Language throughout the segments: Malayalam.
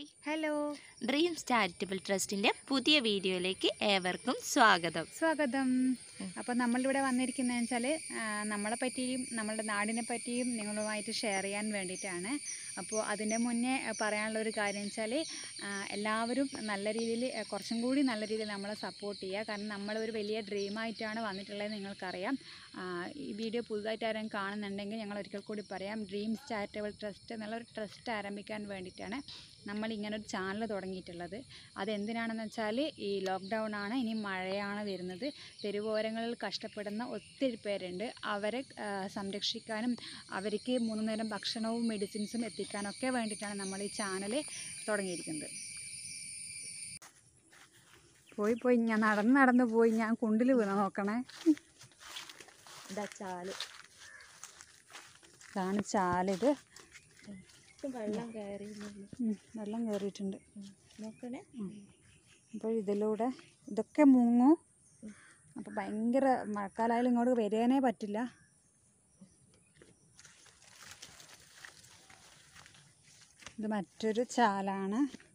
ഹായ് ഹലോ ഡ്രീംസ് ചാരിറ്റബിൾ ട്രസ്റ്റിൻ്റെ പുതിയ വീഡിയോയിലേക്ക് ഏവർക്കും സ്വാഗതം സ്വാഗതം അപ്പോൾ നമ്മളിവിടെ വന്നിരിക്കുന്നതെന്ന് വെച്ചാൽ നമ്മളെ പറ്റിയും നമ്മളുടെ നാടിനെ പറ്റിയും നിങ്ങളുമായിട്ട് ഷെയർ ചെയ്യാൻ വേണ്ടിയിട്ടാണ് അപ്പോൾ അതിൻ്റെ മുന്നേ ആ, പറയാനുള്ള ഒരു കാര്യം വെച്ചാൽ എല്ലാവരും നല്ല രീതിയിൽ ആ, കുറച്ചും കൂടി നല്ല രീതിയിൽ നമ്മളെ സപ്പോർട്ട് ചെയ്യുക കാരണം നമ്മളൊരു വലിയ ഡ്രീമായിട്ടാണ് വന്നിട്ടുള്ളത് നിങ്ങൾക്കറിയാം ആ, ഈ വീഡിയോ പുതുതായിട്ട് ആരെങ്കിലും കാണുന്നുണ്ടെങ്കിൽ ഞങ്ങൾ ഒരിക്കൽ കൂടി പറയാം ഡ്രീംസ് ചാരിറ്റബിൾ ട്രസ്റ്റ് എന്നുള്ളൊരു ട്രസ്റ്റ് ആരംഭിക്കാൻ വേണ്ടിയിട്ടാണ് നമ്മൾ ഇങ്ങനെ ഒരു ചാനൽ തുടങ്ങിയിട്ടുള്ളത് അതെന്തിനാണെന്ന് വെച്ചാൽ ഈ ലോക്ക്ഡൗൺ ആണ് ഇനി മഴയാണ് വരുന്നത് തെരുവോരങ്ങളിൽ കഷ്ടപ്പെടുന്ന ഒത്തിരി പേരുണ്ട് അവരെ ആ, സംരക്ഷിക്കാനും അവർക്ക് മൂന്ന് നേരം ഭക്ഷണവും മെഡിസിൻസും എത്തിക്കാനൊക്കെ വേണ്ടിയിട്ടാണ് നമ്മൾ ഈ ചാനൽ തുടങ്ങിയിരിക്കുന്നത് പോയി പോയി ഞാൻ നടന്ന് നടന്ന് പോയി ഞാൻ കുണ്ടിൽ വീണ നോക്കണേ ഇതാ ചാല് ഇതാണ് ചാലിത് വെള്ളം കയറി ഉം, വെള്ളം കയറിയിട്ടുണ്ട് നോക്കണേ അപ്പോൾ ഇതിലൂടെ ഇതൊക്കെ മുങ്ങും അപ്പോൾ ഭയങ്കര മഴക്കാലമായാലും ഇങ്ങോട്ട് വരാനേ പറ്റില്ല ഇത് മറ്റൊരു ചാലാണ്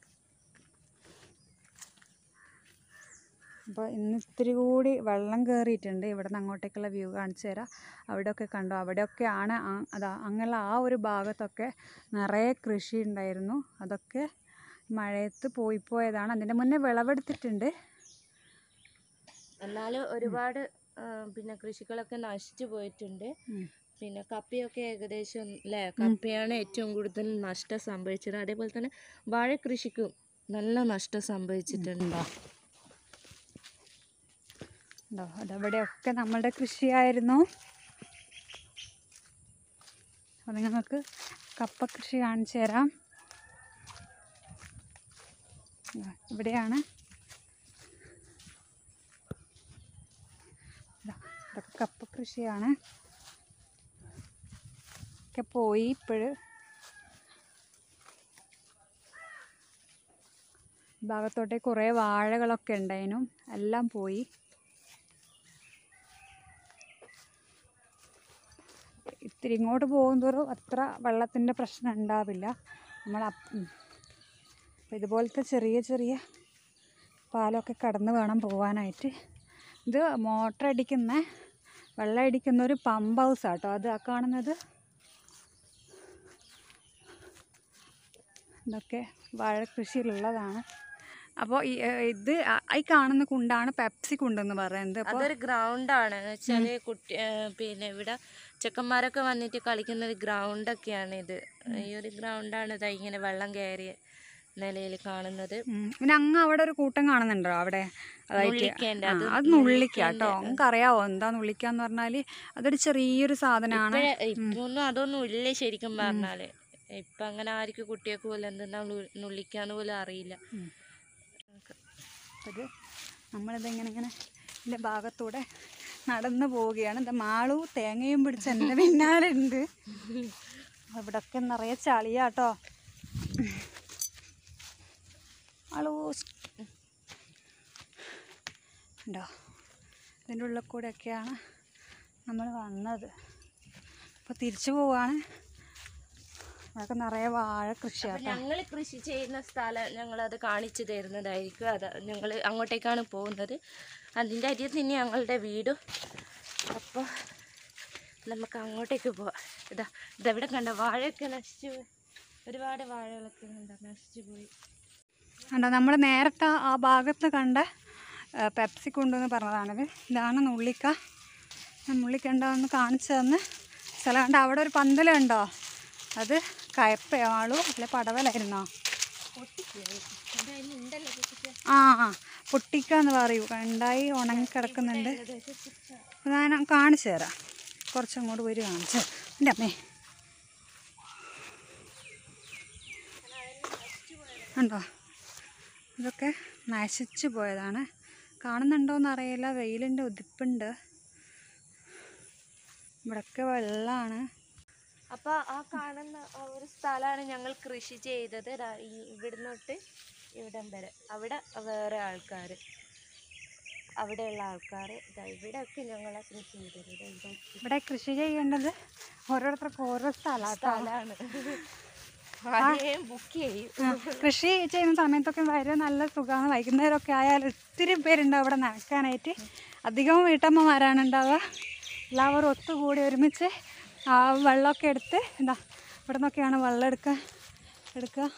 അപ്പോൾ ഇന്ന് ഇത്തിരി കൂടി വെള്ളം കയറിയിട്ടുണ്ട് ഇവിടെ നിന്ന് അങ്ങോട്ടേക്കുള്ള വ്യൂ കാണിച്ചു തരാം അവിടെയൊക്കെ കണ്ടോ അവിടെയൊക്കെയാണ് ആ- അതാ അങ്ങനെയുള്ള ആ ഒരു ഭാഗത്തൊക്കെ നിറയെ കൃഷി ഉണ്ടായിരുന്നു അതൊക്കെ മഴയത്ത് പോയി പോയതാണ് അതിൻ്റെ മുന്നേ വിളവെടുത്തിട്ടുണ്ട് എന്നാലും ഒരുപാട് ആ, പിന്നെ കൃഷികളൊക്കെ നശിച്ചു പോയിട്ടുണ്ട് ഉം. പിന്നെ കപ്പയൊക്കെ ഏകദേശം അല്ലേ കപ്പയാണ് ഏറ്റവും കൂടുതൽ നഷ്ടം സംഭവിച്ചത് അതേപോലെ തന്നെ വാഴ കൃഷിക്കും നല്ല നഷ്ടം സംഭവിച്ചിട്ടുണ്ട് ഉണ്ടോ ഉണ്ടോ അതവിടെയൊക്കെ നമ്മളുടെ കൃഷിയായിരുന്നു അപ്പോൾ നിങ്ങൾക്ക് കപ്പ കൃഷി കാണിച്ചു തരാം ദാ ഇവിടെയാണ് ദാ ഇതൊക്കെ കപ്പ കൃഷിയാണ് ഒക്കെ പോയി ഇപ്പോഴ് ഭാഗത്തോട്ട് കുറേ വാഴകളൊക്കെ ഉണ്ടായിരുന്നു എല്ലാം പോയി ഇത്തിരി ഇങ്ങോട്ട് പോകുന്തോറും അത്ര വെള്ളത്തിൻ്റെ പ്രശ്നം ഉണ്ടാവില്ല നമ്മൾ അപ്പ്- ഉം. അപ്പോൾ ഇതുപോലത്തെ ചെറിയ ചെറിയ പാലമൊക്കെ കടന്ന് വേണം പോകാനായിട്ട് ഇത് മോട്ടർ അടിക്കുന്ന വെള്ളം അടിക്കുന്ന ഒരു പമ്പ് ഹൗസ് ആട്ടോ അത് ആ കാണുന്നത് ഇതൊക്കെ വാഴ കൃഷിയിലുള്ളതാണ് അപ്പോൾ ഈ ഏ, ഇത് ആ- ഈ കാണുന്ന കുണ്ടാണ് പെപ്സി കുണ്ടെന്ന് പറയുന്നത് അപ്പോൾ അതൊരു ഗ്രൗണ്ടാണ് എന്ന് വെച്ചാല് കുട്ടി ആ, പിന്നെ ഇവിടെ ചെക്കന്മാരൊക്കെ വന്നിട്ട് കളിക്കുന്ന ഒരു ഗ്രൗണ്ടൊക്കെയാണ് ഇത് ഈ ഒരു ഗ്രൗണ്ടാണ് ഇതാ ഇങ്ങനെ വെള്ളം കയറിയ നിലയിൽ കാണുന്നത് ഉം. പിന്നെ അങ്ങ് അവിടെ ഒരു കൂട്ടം കാണുന്നുണ്ടോ അവിടെ അതായിട്ട് നുള്ളിക്കേണ്ട, ആ, അത് അത് നുള്ളിക്ക കേട്ടോ നിങ്ങൾക്ക് അറിയാവോ എന്താ നുള്ളിക്കാന്ന് പറഞ്ഞാല് അതൊരു ചെറിയൊരു സാധനമാണ് ഇപ്പഴേ- ഇപ്പൊന്നും അതൊന്നും ഇല്ല ശരിക്കും പറഞ്ഞാല് ഇപ്പൊ അങ്ങനെ ആർക്കും കുട്ടിയൊക്കെ പോലും എന്തെന്നാ നുള്ളി- നുള്ളിക്കാന്ന് പോലും അറിയില്ല അത് നമ്മളിത് ഇങ്ങനെ ഇങ്ങനെ ഇതിൻ്റെ ഭാഗത്തൂടെ നടന്നു പോവുകയാണ് ഇത് മാളു തേങ്ങയും പിടിച്ച് എൻ്റെ പിന്നാലെ ഉണ്ട് ഇവിടൊക്കെ നിറയെ ചളിയാട്ടോ ആളൂ ഉണ്ടോ ഇതിൻ്റെ ഉള്ളിൽ കൂടെയൊക്കെയാണ് നമ്മൾ വന്നത് അപ്പോൾ തിരിച്ചു പോവാണ് അതൊക്കെ നിറയെ വാഴ കൃഷിയാട്ടോ ഞങ്ങൾ കൃഷി ചെയ്യുന്ന സ്ഥലം ഞങ്ങൾ അത് കാണിച്ചു തരുന്നതായിരിക്കും അത് ഞങ്ങൾ അങ്ങോട്ടേക്കാണ് പോകുന്നത് അതിൻ്റെ അരിയത്ത് ഇനി ഞങ്ങളുടെ വീടും അപ്പോൾ നമുക്ക് അങ്ങോട്ടേക്ക് പോവാം ഇതാ ഇതെവിടെ കണ്ട വാഴയൊക്കെ നശിച്ചു പോയി ഒരുപാട് വാഴകളൊക്കെ കണ്ട നശിച്ചു പോയി കണ്ടോ നമ്മൾ നേരത്തെ ആ ഭാഗത്ത് കണ്ട ആ, പെപ്സി കൊണ്ടുവന്ന് പറഞ്ഞതാണിത് ഇതാണ് നുള്ളിക്ക ഞാൻ നുള്ളിക്കണ്ടോന്ന് കാണിച്ചു തന്ന് സ്ഥലം കണ്ട അവിടെ ഒരു പന്തലുണ്ടോ അത് കയപ്പയാളു അല്ലെ പടവലായിരുന്നോ ആ ആ പൊട്ടിക്ക എന്ന് പറയൂ കണ്ടായി ഉണങ്ങി കിടക്കുന്നുണ്ട് അത് ഞാൻ കാണിച്ചു തരാം കുറച്ചങ്ങോട്ട് പോയി കാണിച്ചു എൻ്റെ അമ്മേ ഉണ്ടോ ഇതൊക്കെ നശിച്ചു പോയതാണ് കാണുന്നുണ്ടോയെന്ന് അറിയില്ല വെയിലിൻ്റെ ഉതിപ്പുണ്ട് ഇവിടൊക്കെ വെള്ളമാണ് അപ്പോൾ ആ കാണുന്ന ആ ഒരു സ്ഥലമാണ് ഞങ്ങൾ കൃഷി ചെയ്തത് ദാ ഈ ഇവിടുന്നോട്ട് ഇവിടം വരെ അവിടെ വേറെ ആൾക്കാർ അവിടെയുള്ള ആൾക്കാർ ഇവിടെയൊക്കെ ഞങ്ങളെ കൃഷി ചെയ്തത് ദാ ഇവിടെ ഇവിടെ കൃഷി ചെയ്യേണ്ടത് ഓരോരുത്തർക്ക് ഓരോ സ്ഥലമാണ് സ്ഥലമാണ് ആദ്യം ബുക്ക് ചെയ്യും ആ, കൃഷി ചെയ്യുന്ന സമയത്തൊക്കെ വരെ നല്ല സുഖമാണ് വൈകുന്നേരമൊക്കെ ആയാൽ ഒത്തിരി പേരുണ്ടാവും ഇവിടെ നടക്കാനായിട്ട് അധികവും വീട്ടമ്മമാരാണ് ഉണ്ടാവുക എല്ലാവരും ഒത്തുകൂടി ഒരുമിച്ച് ആ വെള്ളമൊക്കെ എടുത്ത് എന്താ ഇവിടെ നിന്നൊക്കെയാണ് വെള്ളം എടുക്കുക എടുക്കുക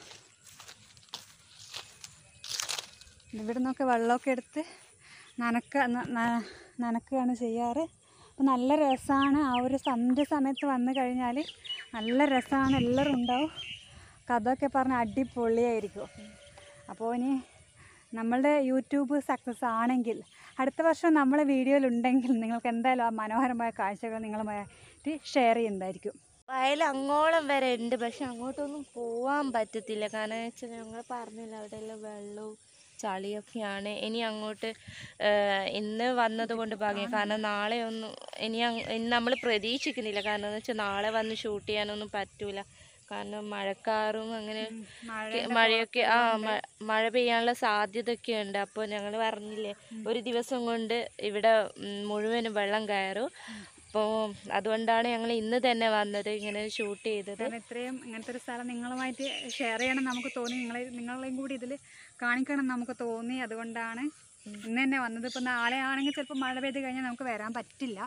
ഇവിടെ നിന്നൊക്കെ വെള്ളമൊക്കെ എടുത്ത് നനക്ക ന- ന- നനക്കുകയാണ് ചെയ്യാറ് അപ്പോൾ നല്ല രസമാണ് ആ ഒരു സന്ധ്യ സമയത്ത് വന്നു കഴിഞ്ഞാൽ നല്ല രസമാണ് എല്ലാവരും ഉണ്ടാവും കഥയൊക്കെ പറഞ്ഞ് അടിപൊളിയായിരിക്കും അപ്പോൾ ഇനി നമ്മളുടെ യൂട്യൂബ് സക്സസ് ആണെങ്കിൽ അടുത്ത വർഷം നമ്മളെ വീഡിയോയിലുണ്ടെങ്കിൽ നിങ്ങൾക്ക് എന്തായാലും ആ മനോഹരമായ കാഴ്ചകൾ നിങ്ങളുമായിട്ട് ഷെയർ ചെയ്യുന്നതായിരിക്കും വയൽ അങ്ങോളം വരെ ഉണ്ട് പക്ഷെ അങ്ങോട്ടൊന്നും പോവാൻ പറ്റത്തില്ല കാരണം വെച്ചാൽ ഞങ്ങൾ പറഞ്ഞില്ല അവിടെ എല്ലാം വെള്ളവും ചളിയൊക്കെയാണ് ഇനി അങ്ങോട്ട് ഏഹ്, ഇന്ന് വന്നത് കൊണ്ട് ഭാഗ്യം കാരണം നാളെ ഒന്നും ഇനി അങ്- ഇന്ന് നമ്മൾ പ്രതീക്ഷിക്കുന്നില്ല കാരണം എന്ന് വെച്ചാൽ നാളെ വന്ന് ഷൂട്ട് ചെയ്യാനൊന്നും പറ്റൂല കാരണം മഴക്കാറും അങ്ങനെ ഒക്കെ മഴയൊക്കെ ആ മ- മഴ പെയ്യാനുള്ള സാധ്യതയൊക്കെ ഉണ്ട് അപ്പോൾ ഞങ്ങൾ പറഞ്ഞില്ലേ ഒരു ദിവസം കൊണ്ട് ഇവിടെ ഉം, മുഴുവനും വെള്ളം കയറും അപ്പോൾ അതുകൊണ്ടാണ് ഞങ്ങൾ ഇന്ന് തന്നെ വന്നത് ഇങ്ങനെ ഷൂട്ട് ചെയ്തത് കാരണം ഇത്രയും ഇങ്ങനത്തെ ഒരു സ്ഥലം നിങ്ങളുമായിട്ട് ഷെയർ ചെയ്യണം നമുക്ക് തോന്നി നിങ്ങളെ നിങ്ങളെയും കൂടി ഇതിൽ കാണിക്കണം എന്ന് നമുക്ക് തോന്നി അതുകൊണ്ടാണ് ഇന്ന് തന്നെ വന്നത് ഇപ്പം നാളെ ആണെങ്കിൽ ചിലപ്പോൾ മഴ പെയ്ത് കഴിഞ്ഞാൽ നമുക്ക് വരാൻ പറ്റില്ല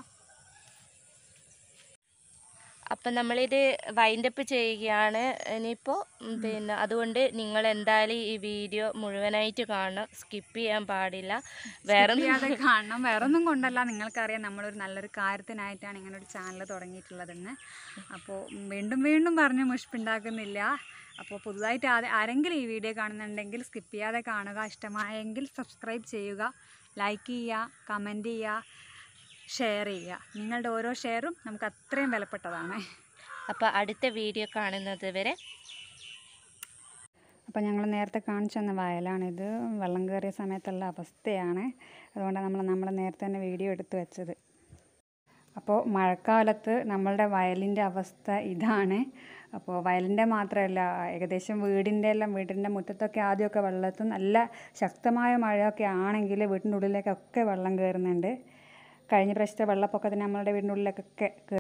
അപ്പം നമ്മളിത് വൈൻഡപ്പ് ചെയ്യുകയാണ് ഇനിയിപ്പോൾ പിന്നെ അതുകൊണ്ട് നിങ്ങൾ എന്തായാലും ഈ വീഡിയോ മുഴുവനായിട്ട് കാണണം സ്കിപ്പ് ചെയ്യാൻ പാടില്ല വേറെ ഒന്നും- ചെയ്യാതെ കാണണം വേറെ ഒന്നും കൊണ്ടല്ല നിങ്ങൾക്കറിയാം നമ്മളൊരു നല്ലൊരു കാര്യത്തിനായിട്ടാണ് ഇങ്ങനെ ഒരു ചാനൽ തുടങ്ങിയിട്ടുള്ളതെന്ന് അപ്പോൾ വീണ്ടും വീണ്ടും പറഞ്ഞ് മുഷ്പുണ്ടാക്കുന്നില്ല അപ്പോൾ പുതുതായിട്ട് ആരെ- ആരെങ്കിലും ഈ വീഡിയോ കാണുന്നുണ്ടെങ്കിൽ സ്കിപ്പ് ചെയ്യാതെ കാണുക ഇഷ്ടമായെങ്കിൽ സബ്സ്ക്രൈബ് ചെയ്യുക ലൈക്ക് ചെയ്യുക കമൻറ്റ് ചെയ്യുക ഷെയർ ചെയ്യുക നിങ്ങളുടെ ഓരോ ഷെയറും നമുക്ക് അത്രയും വിലപ്പെട്ടതാണ് അപ്പോൾ അടുത്ത വീഡിയോ കാണുന്നത് വരെ അപ്പോൾ ഞങ്ങൾ നേരത്തെ കാണിച്ചു തന്ന വയലാണിത് വെള്ളം കയറിയ സമയത്തുള്ള അവസ്ഥയാണ് അതുകൊണ്ടാണ് നമ്മൾ നമ്മൾ നേരത്തെ തന്നെ വീഡിയോ എടുത്ത് വെച്ചത് അപ്പോൾ മഴക്കാലത്ത് നമ്മളുടെ വയലിൻ്റെ അവസ്ഥ ഇതാണ് അപ്പോൾ വയലിൻ്റെ മാത്രമല്ല ഏകദേശം വീടിൻ്റെ എല്ലാം വീടിൻ്റെ മുറ്റത്തൊക്കെ ആദ്യമൊക്കെ വെള്ളത്തും നല്ല ശക്തമായ മഴയൊക്കെ ആണെങ്കിൽ വീടിൻ്റെ ഉള്ളിലേക്കൊക്കെ വെള്ളം കയറുന്നുണ്ട് കഴിഞ്ഞ പ്രാവശ്യത്തെ വെള്ളപ്പൊക്കത്തിന് നമ്മളുടെ വീടിൻ്റെ ഉള്ളിലേക്കൊക്കെ